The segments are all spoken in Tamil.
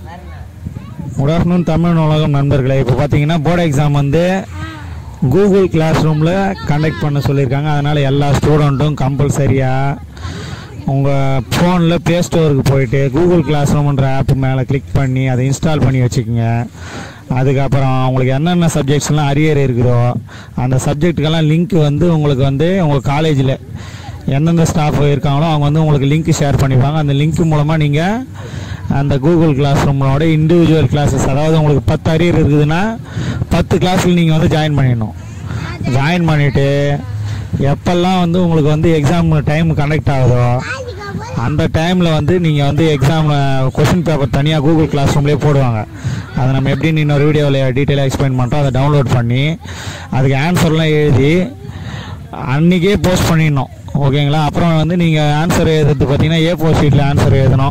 குட் ஆஃப்டர்நூன் தமிழ் உலகம் நண்பர்களே இப்போ பார்த்தீங்கன்னா போர்டு எக்ஸாம் வந்து கூகுள் கிளாஸ் ரூமில் கண்டக்ட் பண்ண சொல்லியிருக்காங்க அதனால் எல்லா ஸ்டூடெண்ட்டும் கம்பல்சரியாக உங்கள் ஃபோனில் ப்ளே ஸ்டோருக்கு போயிட்டு கூகுள் கிளாஸ் ரூம்ன்ற ஆப் மேலே கிளிக் பண்ணி அதை இன்ஸ்டால் பண்ணி வச்சுக்கோங்க அதுக்கப்புறம் உங்களுக்கு என்னென்ன சப்ஜெக்ட்ஸ்லாம் அரியர் இருக்குதோ அந்த சப்ஜெக்ட்டுக்கெல்லாம் லிங்க் வந்து உங்களுக்கு வந்து உங்கள் காலேஜில் எந்தெந்த ஸ்டாஃப் இருக்காங்களோ அவங்க வந்து உங்களுக்கு லிங்க் ஷேர் பண்ணிப்பாங்க அந்த லிங்க் மூலமாக நீங்கள் அந்த கூகுள் கிளாஸ் ரூமோட இண்டிவிஜுவல் கிளாஸஸ் அதாவது உங்களுக்கு பத்து அரியர் இருக்குதுன்னா பத்து கிளாஸில் நீங்கள் வந்து ஜாயின் பண்ணிடணும் ஜாயின் பண்ணிவிட்டு எப்பெல்லாம் வந்து உங்களுக்கு வந்து எக்ஸாம் டைம் கண்டக்ட் ஆகுதோ அந்த டைமில் வந்து நீங்கள் வந்து எக்ஸாம் கொஷின் பேப்பர் தனியாக கூகுள் கிளாஸ் ரூம்லேயே போடுவாங்க அதை நம்ம எப்படின்னு இன்னொரு வீடியோவில் டீட்டெயிலாக எக்ஸ்பிளைன் பண்ணுறோம் அதை டவுன்லோட் பண்ணி அதுக்கு ஆன்சர்லாம் எழுதி அன்றைக்கே போஸ்ட் பண்ணிடணும் ஓகேங்களா அப்புறம் வந்து நீங்கள் ஆன்சர் எழுதுறது பார்த்தீங்கன்னா ஏ ஃபோர் ஷீட்டில் ஆன்சர் எழுதணும்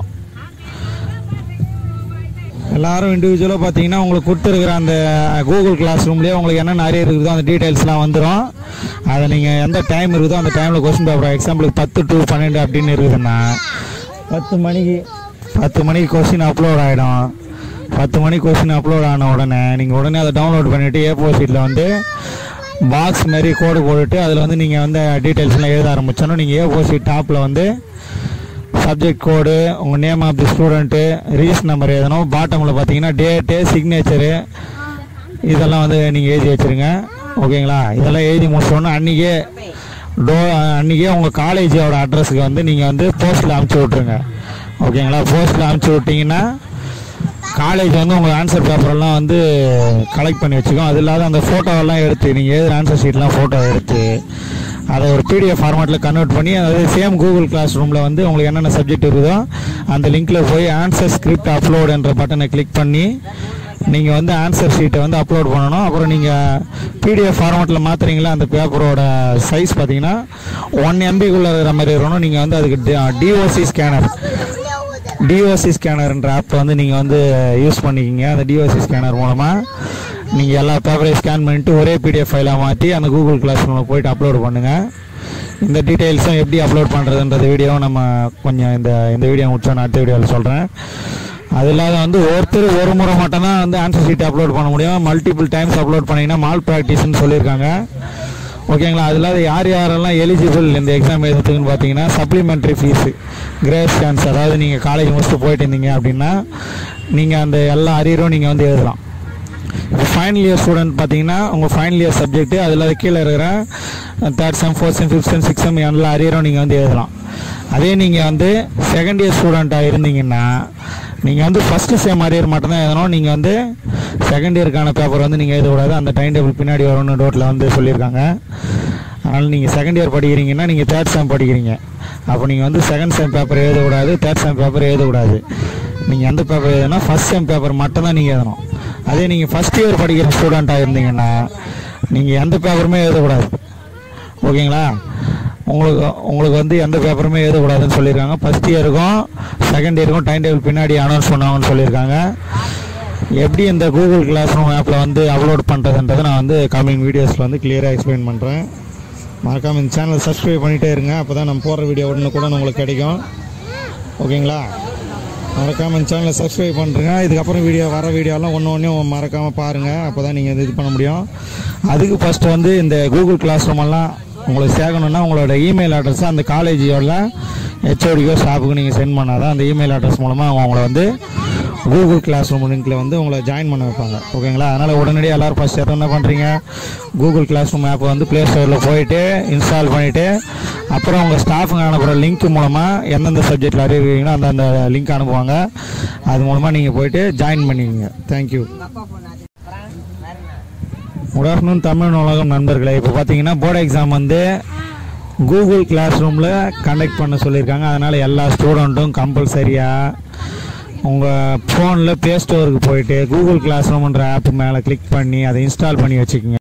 எல்லாரும் இண்டிவிஜுவலாக பார்த்தீங்கன்னா உங்களுக்கு கொடுத்துருக்குற அந்த கூகுள் கிளாஸ் ரூம்லேயே உங்களுக்கு என்னென்ன நிறைய இருக்குதோ அந்த டீட்டெயில்ஸ்லாம் வந்துடும் அதை நீங்கள் எந்த டைம் இருக்குதோ அந்த டைமில் கொஸ்டின் பேப்பர் எக்ஸாம்பிளுக்கு பத்து டு பன்னெண்டு அப்படின்னு இருக்குதுன்னா பத்து மணிக்கு பத்து மணிக்கு கொஸ்டின் அப்லோட் ஆகிடும் பத்து மணிக்கு கொஸ்டின் அப்லோட் ஆன உடனே நீங்கள் உடனே அதை டவுன்லோட் பண்ணிவிட்டு ஏ ஃபோர் ஷீட்டில் வந்து பாக்ஸ் மாதிரி கோடு போட்டுட்டு அதில் வந்து நீங்கள் வந்து டீட்டெயில்ஸ்லாம் எழுத ஆரம்பிச்சோன்னா நீங்கள் ஏ ஃபோர் ஷீட் டாப்பில் வந்து சப்ஜெக்ட் கோடு உங்கள் name of the student register number எழுதணும் பாட்டமில் பார்த்தீங்கன்னா டேட்டு சிக்னேச்சரு இதெல்லாம் வந்து நீங்கள் எழுதி வச்சுருங்க ஓகேங்களா இதெல்லாம் எழுதி முடிச்சோன்னா அன்றைக்கே டோ அன்றைக்கே உங்கள் காலேஜோட அட்ரஸுக்கு வந்து நீங்கள் வந்து போஸ்ட்டில் அனுப்பிச்சி விட்ருங்க ஓகேங்களா போஸ்ட்டில் அனுப்பிச்சி விட்டிங்கன்னா காலேஜ் வந்து உங்கள் ஆன்சர் பேப்பரெல்லாம் வந்து கலெக்ட் பண்ணி வச்சுக்கோம் அது இல்லாத அந்த ஃபோட்டோவெல்லாம் எடுத்து நீங்கள் எழுதுகிற ஆன்சர் ஷீட்லாம் ஃபோட்டோ எடுத்து அதை ஒரு பிடிஎஃப் ஃபார்மேட்டில் கன்வெர்ட் பண்ணி அதாவது சேம் கூகுள் கிளாஸ் ரூமில் வந்து உங்களுக்கு என்னென்ன சப்ஜெக்ட் இருக்குதோ அந்த லிங்க்கில் போய் ஆன்சர் ஸ்கிரிப்ட் அப்லோட் என்ற பட்டனை கிளிக் பண்ணி நீங்கள் வந்து ஆன்சர் ஷீட்டை வந்து அப்லோட் பண்ணணும் அப்புறம் நீங்கள் பிடிஎஃப் ஃபார்மேட்டில் மாற்றுறீங்களா அந்த பேப்பரோட சைஸ் பார்த்தீங்கன்னா ஒன் எம்பிக்குள்ளே இருக்கிற மாதிரி இருக்கணும் நீங்கள் வந்து அதுக்கு டிஓசி ஸ்கேனர் டிஓசி ஸ்கேனர்ன்ற ஆப் வந்து நீங்கள் வந்து யூஸ் பண்ணிக்கிங்க அந்த டிஓசி ஸ்கேனர் மூலமாக நீங்கள் எல்லா பேப்பரையும் ஸ்கேன் பண்ணிட்டு ஒரே பிடிஎஃப் ஃபைலாக மாற்றி அந்த கூகுள் கிளாஸ் ரூமில் போயிட்டு அப்லோட் பண்ணுங்கள் இந்த டீட்டெயில்ஸும் எப்படி அப்லோட் பண்ணுறதுன்றது வீடியோவும் நம்ம கொஞ்சம் இந்த இந்த வீடியோ முடிச்சோம் அடுத்த வீடியோவில் சொல்கிறேன் அது இல்லாத வந்து ஒருத்தர் ஒரு முறை மட்டும்தான் வந்து ஆன்சர் ஷீட் அப்லோட் பண்ண முடியும் மல்டிபிள் டைம்ஸ் அப்லோட் பண்ணிங்கன்னா மால் ப்ராக்டிஸ்னு சொல்லியிருக்காங்க ஓகேங்களா அது இல்லாத யார் யாரெல்லாம் எலிஜிபிள் இந்த எக்ஸாம் எழுதுறதுக்குன்னு பார்த்தீங்கன்னா சப்ளிமெண்ட்ரி ஃபீஸு கிரேஸ் சான்ஸ் அதாவது நீங்கள் காலேஜ் முடிச்சுட்டு போயிட்டு இருந்தீங்க அப்படின்னா நீங்கள் அந்த எல்லா அரியரும் நீங்கள் வந்து எழுதலாம் இப்போ ஃபைனல் இயர் ஸ்டூடெண்ட் பார்த்தீங்கன்னா உங்கள் ஃபைனல் இயர் சப்ஜெக்ட்டு அதில் கீழே இருக்கிற third sem fourth sem fifth sem six sem எல்லா அரியரும் நீங்கள் வந்து எழுதலாம் அதே நீங்கள் வந்து செகண்ட் இயர் ஸ்டூடெண்ட்டாக இருந்தீங்கன்னா நீங்கள் வந்து ஃபஸ்ட்டு செம் அரியர் மட்டும்தான் எழுதணும் நீங்கள் வந்து செகண்ட் இயருக்கான பேப்பர் வந்து நீங்கள் எழுதக்கூடாது அந்த டைம் டேபிள் பின்னாடி வரும்னு டோட்டில் வந்து சொல்லியிருக்காங்க அதனால் நீங்கள் செகண்ட் இயர் படிக்கிறீங்கன்னா நீங்கள் தேர்ட் செம் படிக்கிறீங்க அப்போ நீங்கள் வந்து செகண்ட் செம் பேப்பர் எழுதக்கூடாது தேர்ட் செம் பேப்பர் எழுதக்கூடாது நீங்கள் எந்த பேப்பர் எழுதுனா ஃபஸ்ட் செம் பேப்பர் மட்டும்தான் நீங்கள் எழுதணும் அதே நீங்கள் ஃபஸ்ட் இயர் படிக்கிற ஸ்டூடெண்ட்டாக இருந்தீங்கன்னா நீங்கள் எந்த பேப்பருமே எழுதக்கூடாது ஓகேங்களா உங்களுக்கு உங்களுக்கு வந்து எந்த பேப்பருமே எழுதக்கூடாதுன்னு சொல்லியிருக்காங்க ஃபஸ்ட் இயருக்கும் செகண்ட் இயருக்கும் டைம் டேபிள் பின்னாடி அனௌன்ஸ் பண்ணுவாங்கன்னு சொல்லியிருக்காங்க எப்படி இந்த கூகுள் கிளாஸ் ரூம் ஆப்பில் வந்து அப்லோட் பண்ணுறதுன்றதை நான் வந்து கம்மிங் வீடியோஸில் வந்து கிளியராக எக்ஸ்பிளைன் பண்ணுறேன் மறக்காமல் இந்த சேனலை சப்ஸ்கிரைப் பண்ணிகிட்டே இருங்க அப்போ தான் நம்ம போடுற வீடியோ உடனே கூட உங்களுக்கு கிடைக்கும் ஓகேங்களா மறக்காமல் இந்த சேனலை சப்ஸ்கிரைப் பண்ணுறேங்க இதுக்கப்புறம் வீடியோ வர வீடியோலாம் ஒன்று ஒன்றையும் மறக்காமல் பாருங்கள் அப்போ தான் நீங்கள் இது பண்ண முடியும் அதுக்கு ஃபஸ்ட்டு வந்து இந்த கூகுள் கிளாஸ் ரூம் எல்லாம் உங்களுக்கு சேர்க்கணுன்னா உங்களோட இமெயில் அட்ரஸ் அந்த காலேஜோட ஹெச்ஓடிக்கோ ஸ்டாஃபுக்கு நீங்கள் சென்ட் பண்ணால் தான் அந்த இமெயில் அட்ரஸ் மூலமாக அவங்க உங்களை வந்து கூகுள் கிளாஸ் ரூம் லிங்க்கில் வந்து உங்களை ஜாயின் பண்ண வைப்பாங்க ஓகேங்களா அதனால் உடனடியாக எல்லோரும் ஃபஸ்ட் எத்தனை என்ன பண்ணுறீங்க கூகுள் கிளாஸ் ரூம் ஆப்பை வந்து ப்ளே ஸ்டோரில் போயிட்டு இன்ஸ்டால் பண்ணிவிட்டு அப்புறம் உங்கள் ஸ்டாஃபுங்க அனுப்புகிற லிங்க் மூலமாக எந்தெந்த சப்ஜெக்டில் அறிவிக்கிறீங்களோ அந்தந்த லிங்க் அனுப்புவாங்க அது மூலமாக நீங்கள் போயிட்டு ஜாயின் பண்ணிக்கோங்க தேங்க்யூ குட் ஆஃப்டர்நூன் தமிழ் உலகம் நண்பர்களே இப்போ பார்த்தீங்கன்னா போர்டு எக்ஸாம் வந்து கூகுள் கிளாஸ் ரூமில் கண்டக்ட் பண்ண சொல்லியிருக்காங்க அதனால் எல்லா ஸ்டூடெண்ட்டும் கம்பல்சரியாக உங்கள் ஃபோனில் ப்ளே ஸ்டோருக்கு போயிட்டு கூகுள் கிளாஸ் ரூம்ன்ற ஆப் மேலே கிளிக் பண்ணி அதை இன்ஸ்டால் பண்ணி வச்சுக்கோங்க